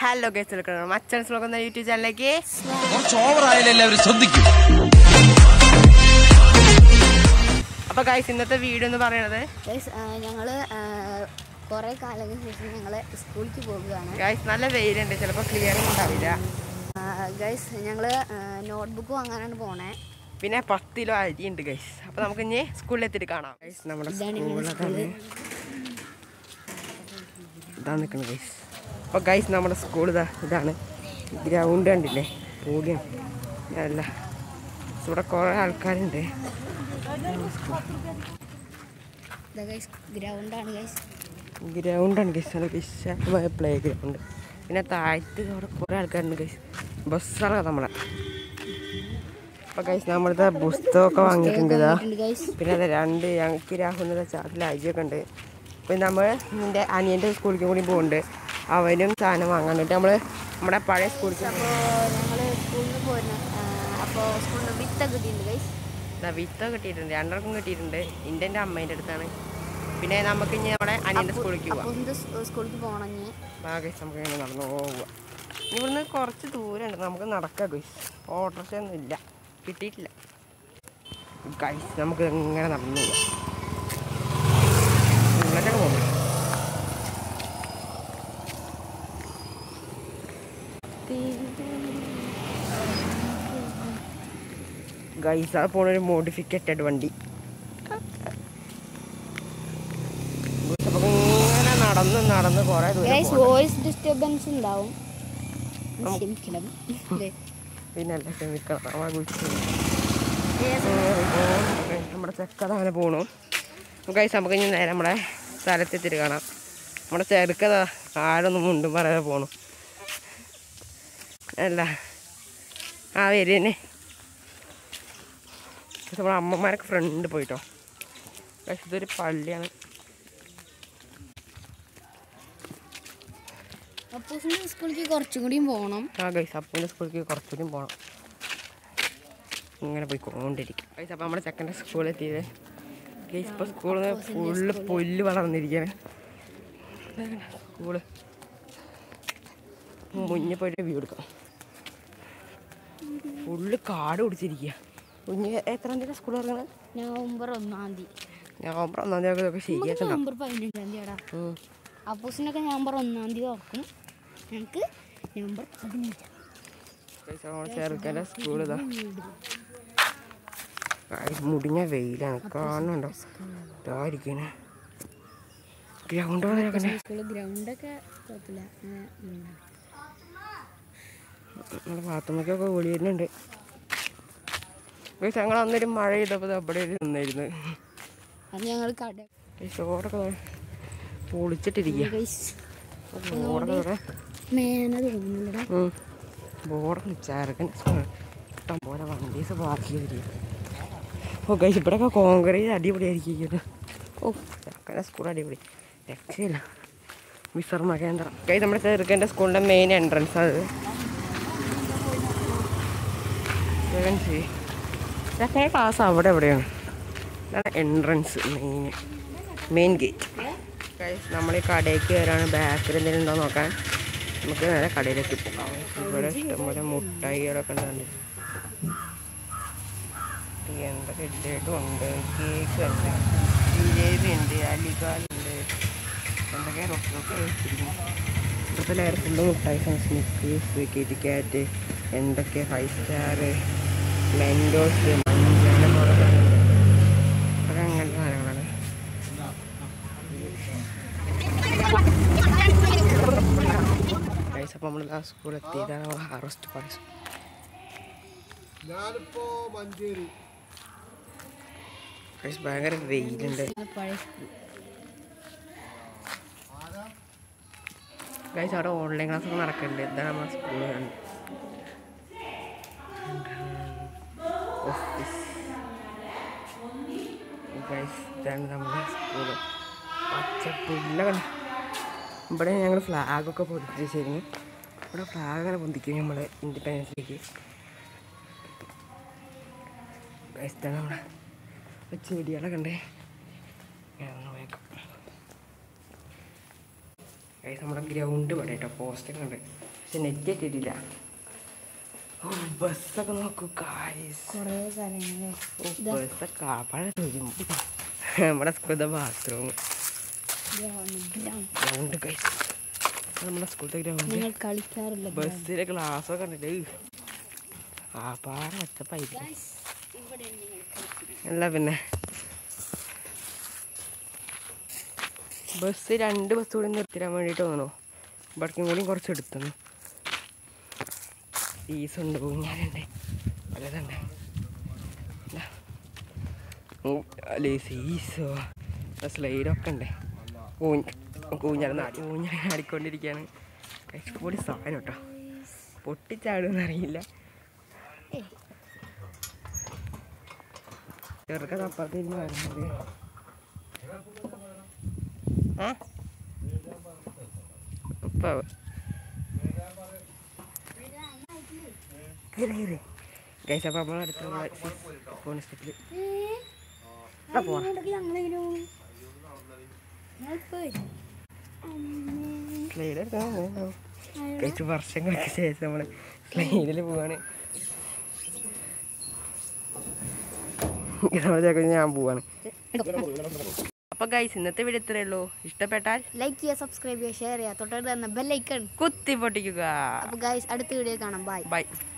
Hello guys welcome Machan Slokam എന്ന YouTube ചാനലിലേക്ക് കുറച്ച് ഓവറായാലും എല്ലാവരും ശ്രദ്ധിക്കും അപ്പൊ ഗൈസ് ഇന്നത്തെ വീഡിയോ എന്ന് പറയുന്നത് ഗൈസ് ഞങ്ങൾ കുറേ കാലങ്ങൾക്ക് ശേഷം ഞങ്ങൾ സ്കൂളിലേക്ക് പോകുകയാണ് ഗൈസ് നല്ല വെയിലുണ്ട് ചിലപ്പോൾ ക്ലിയറിംഗ് ഉണ്ടാവില്ല ഗൈസ് ഞങ്ങൾ നോട്ട്ബുക്ക് വാങ്ങാനാണ് പോണേ പിന്നെ പത്ത് കിലോ അരി ഉണ്ട് ഗൈസ് അപ്പൊ നമുക്ക് ഇനി സ്കൂളിൽ എത്തിയിട്ട് കാണാം ഗൈസ് നമ്മുടെ ഇതാണ് ഞങ്ങളുടെ സ്കൂളൊക്കെ ഇതാ നിൽക്കുന്നത് ഗൈസ് അപ്പൊ ഗൈസ് നമ്മുടെ സ്കൂൾ ഇതാ ഇതാണ് ഗ്രൗണ്ട് കണ്ടില്ലേ ഓടിയാണ് അല്ല ഇവിടെ കുറേ ആൾക്കാരുണ്ട് ഇതാ ഗൈസ് ഗ്രൗണ്ടാണ് ഗൈസ് ഗ്രൗണ്ടാണ് ഗൈസ് നല്ല വിശാലമായ പ്ലേ ഗ്രൗണ്ട് പിന്നെ താഴത്ത് അവിടെ കുറേ ആൾക്കാരുണ്ട് ഗൈസ് ബസ്സാണ് നമ്മളെ അപ്പൊ ഗൈസ് നമ്മളിത് പുസ്തകമൊക്കെ വാങ്ങിയിട്ടുണ്ട് ഇതാ ഗൈസ് പിന്നെ അത് രണ്ട് ഞങ്ങൾക്ക് രാഹുലിൻ്റെ ചാട്ടിൽ അരിയൊക്കെ ഉണ്ട് പിന്നെ നമ്മൾ എൻ്റെ അനിയൻ്റെ സ്കൂളിലേക്ക് കൂടി പോകുന്നുണ്ട് അവനും സാധനം വാങ്ങാൻ വേണ്ടി നമ്മൾ നമ്മുടെ പഴയ സ്കൂളിലേക്ക് അപ്പോൾ ഞങ്ങൾ സ്കൂളിൽ നിന്ന് പോരുന്നു അപ്പോൾ സ്കൂളിൽ നിന്ന് വിത്ത കിട്ടിയിട്ടുണ്ട് ഗൈസ് വിത്ത കിട്ടിയിട്ടുണ്ട് രണ്ടർക്കും കിട്ടിയിട്ടുണ്ട് എൻ്റെ എൻ്റെ അമ്മേൻ്റെ അടുത്താണ് പിന്നെ നമുക്ക് ഇനി നമ്മുടെ അനിയൻ്റെ സ്കൂളിലേക്ക് പോവാം അപ്പോൾ ഇത് സ്കൂളിലേക്ക് പോകണം ഇനി ആ ഗൈസ് നമുക്ക് ഇങ്ങനെ നടന്നു പോവുക ഇവിടുന്ന് കുറച്ച് ദൂരമുണ്ട് നമുക്ക് നടക്കാം ഗൈസ് ഓട്ടോറിക്ഷ ഒന്നും ഇല്ല കിട്ടിയിട്ടില്ല ഗൈസ് നമുക്ക് ഇങ്ങനെ നടന്നു പോവാം ഇങ്ങോട്ടൊക്കെ പോകുന്നു ഗൈസ് ആ പോണ ഒരു മോഡിഫിക്കറ്റഡ് വണ്ടി അപ്പൊ ഇങ്ങനെ നടന്ന് നടന്ന് കുറേ ദൂരം ഗൈസ് പോണം. വോയിസ് ഡിസ്റ്റർബൻസ് ഉണ്ടാവും ക്ഷമിക്കണം അല്ലേ? പിന്നെ അല്ല ക്ഷമിക്കണം നമ്മളെ വിളിച്ചു നമ്മുടെ ചെക്കത അങ്ങനെ പോണു ഗൈസ് നമുക്ക് ഇനി നേരെ നമ്മുടെ സ്ഥലത്തെത്തിട്ട് കാണാം നമ്മുടെ ചെറുക്കത ആരൊന്നും മുണ്ടും പറയാതെ പോണു അല്ല ആ വരികന്നെ നമ്മുടെ അമ്മമാരൊക്കെ ഫ്രണ്ട് പോയിട്ടോ പക്ഷെ ഇതൊരു പള്ളിയാണ് അപ്പൂസിൻ്റെ സ്കൂളിലേക്ക് കുറച്ചും കൂടിയും പോകണം ആ ഗൈസ് അപ്പൂൻ്റെ സ്കൂളിലേക്ക് കുറച്ചുകൂടി പോകണം ഇങ്ങനെ പോയിക്കൊണ്ടിരിക്കും ഗൈസ് അപ്പോൾ നമ്മുടെ ചെക്കൻ്റെ സ്കൂളിൽ എത്തിയത് ഗൈസ് ഇപ്പോൾ സ്കൂളിൽ നിന്ന് ഫുള്ള് പുല്ല് വളർന്നിരിക്കുകയാണ് സ്കൂള് മുന്നേ പോയിട്ട് വ്യൂ എടുക്കാം ഫുള്ള് കാട് പിടിച്ചിരിക്കുക കുഞ്ഞ് എത്രാം തീയതി സ്കൂൾ തുറങ്ങണത് നവംബർ ഒന്നാം തീയതി നവംബർ ഒന്നാം തീയതി ഒക്കെ ശരിയാക്കണം നവംബർ പതിനഞ്ചാം തീയതിയാടാ അപ്പൂസിനൊക്കെ നവംബർ ഒന്നാം തീയതി തുറക്കും ഞങ്ങൾക്ക് നവംബർ പതിനഞ്ചാം ഗൈസ് നമ്മുടെ ചെറുക്കൻ്റെ സ്കൂൾ ഇതാ ഗൈസ് മുടിഞ്ഞ വെയിലാണ് കാണുന്നുണ്ടോ ഇതായിരിക്കണേ ഗ്രൗണ്ട് വളരെയൊക്കെ സ്കൂളിൽ ഗ്രൗണ്ടൊക്കെ കുഴപ്പമില്ല അങ്ങനെ ഉം. നമ്മുടെ പാത്തുമ്മക്കൊക്കെ വിളി വരുന്നുണ്ട് ഗൈസ് ഞങ്ങൾ അന്നൊരു മഴ ചെയ്തപ്പോൾ അവിടെ നിന്നായിരുന്നു അത് ഞങ്ങൾ കട ഗൈസ് ചോറൊക്കെ പൊളിച്ചിട്ടിരിക്കുക ഗൈസ് ബോർഡൊക്കെ ഇവിടെ മേന തോന്നുന്നുണ്ടടാ ബോർഡൊക്കെ ചെറുക്കൻ ഇഷ്ടം പോലെ വണ്ടീസ് പാർക്ക് ചെയ്തിരിക്കുക ഓ ഗൈസ് ഇവിടെയൊക്കെ കോൺക്രീറ്റ് അടിപൊളിയായിരിക്കും ഓ ചെറുക്കൻ്റെ സ്കൂൾ അടിപൊളി രക്ഷയില്ല വിശ്രമ കേന്ദ്രം ഗൈസ് നമ്മുടെ ചെറുക്കൻ്റെ സ്കൂളിൻ്റെ മെയിൻ എൻട്രൻസ് അത് ചെറുക്കൻ്റെ ക്ലാസ് അവിടെ എവിടെയാണ് ഇതാണ് entrance main main gate guys നമ്മൾ ഈ കടയിലേക്ക് കയറാണ് ബാക്കിൽ എന്തെങ്കിലും ഉണ്ടോ നോക്കാൻ നമുക്ക് നേരെ കടയിലേക്ക് പോകാം ഇവിടെ ഇഷ്ടംപോലെ മുട്ടായികളൊക്കെ ഉണ്ട് എന്തൊക്കെ ലഡു ഉണ്ട് കേക്ക് ഉണ്ട് ജിലേബി ഉണ്ട് അലികാലുണ്ട് എന്തൊക്കെ റൊക്കൊക്കെ വെച്ചിരിക്കുന്നു ഇപ്പോഴത്തെ ലെയർ ഫുള്ള് മുട്ടായി സ്നിക്കേഴ്സ് കിറ്റ് കാറ്റ് എന്തൊക്കെ ഫൈവ് സ്റ്റാർ മെൻഡോസ് മഞ്ഞ അതൊക്കെ അങ്ങനത്തെ സാധനങ്ങളാണ് ഗൈസ് അപ്പോൾ നമ്മൾ ആ സ്കൂളിൽ എത്തിയതാണ് നമ്മൾ ഹാർവസ്റ്റ് പാർട്സ് ഞാനിപ്പോ മഞ്ചേരി ഗൈസ് ഭയങ്കര വെയിലുണ്ട് പഴയ സ്കൂൾ ഗൈസ് അവിടെ ഓൺലൈൻ ക്ലാസ് ഒക്കെ നടക്കുന്നുണ്ട് ഇതാണ് നമ്മുടെ സ്കൂൾ ഓഫീസ് ഗൈസ് ഇതാണ് നമ്മുടെ സ്കൂള് പച്ച പുല്ലൊക്കെ ഇവിടെ ഞങ്ങൾ ഫ്ലാഗൊക്കെ പൊന്തിച്ചിരുന്നു ഇവിടെ ഫ്ലാഗൊക്കെ പൊന്തിക്കും നമ്മൾ ഇൻഡിപെൻഡൻസ് ഡേക്ക് ഗൈസ് ഇതാണ് നമ്മുടെ ചെടികളൊക്കെ ഉണ്ട് ഞാൻ ഒന്ന് പോയേക്കാം ഗൈസ് നമ്മുടെ ഗ്രൗണ്ട് ഇവിടെ കേട്ടോ പോസ്റ്റൊക്കെ ഉണ്ട് പക്ഷെ നെറ്റ് ഇട്ടിട്ടില്ല ഓ ബസ്സൊക്കെ നോക്കൂ കായ്സ് കുറേ കാര്യങ്ങൾ ബസ്സൊക്കെ ആപ്പാടെ തുരുമ്പ് നമ്മുടെ സ്കൂളത്തെ ബാത്റൂം ഗ്രൗണ്ട് കഴിച്ച് നമ്മുടെ സ്കൂളത്തെ ഗ്രൗണ്ട് നിങ്ങൾ കളിക്കാറില്ല ബസ്സിലെ ഗ്ലാസ്സൊക്കെ കണ്ടിട്ട് ആപ്പാടെ ഒച്ചപ്പായിരിക്കും അല്ല പിന്നെ ബസ് രണ്ട് ബസ് കൂടി നിർത്തിടാൻ വേണ്ടിയിട്ട് തോന്നുന്നു ഇവിടേക്കും കൂടി കുറച്ച് എടുത്തുന്നു ഫീസുണ്ട് ഊഞ്ഞാലുണ്ട് പലതുണ്ട് അല്ലേ സീസോ സ്ലൈഡൊക്കെ ഉണ്ട് ഊഞ്ഞാൽ നാടി ഊഞ്ഞാൽ ആടിക്കൊണ്ടിരിക്കുകയാണ് കഴിച്ചുകൂടി സാധനം കേട്ടോ പൊട്ടിച്ചാടുമെന്ന് അറിയില്ല ചെറുക്കൻ അപ്പുറത്തിരുന്ന് വരുന്നത് ആ ഉപ്പ ഗൈസ് അപ്പം നമ്മളെ അടുത്തുള്ള ഫോൺ സ്റ്റെപ്പിൽ പോവാ സ്ലൈഡ് എടുക്കാൻ പോകുന്നുണ്ടാവും കഴിച്ച് വർഷങ്ങൾക്ക് ശേഷം നമ്മൾ സ്ലൈഡിൽ പോവാണ് നമ്മളെ ഞാൻ പോവാണ് അപ്പൊ ഗൈസ് ഇന്നത്തെ വീഡിയോ ഇത്രയേ ഉള്ളൂ ഇഷ്ടപ്പെട്ടാൽ ലൈക്ക് ചെയ്യുക സബ്സ്ക്രൈബ് ചെയ്യുക ഷെയർ ചെയ്യുക തൊട്ടടുത്ത് തന്നെ ബെല്ലൈക്കൺ കുത്തി പൊട്ടിക്കുക അപ്പോൾ ഗൈസ് അടുത്ത വീഡിയോ കാണാം ബൈ ബൈ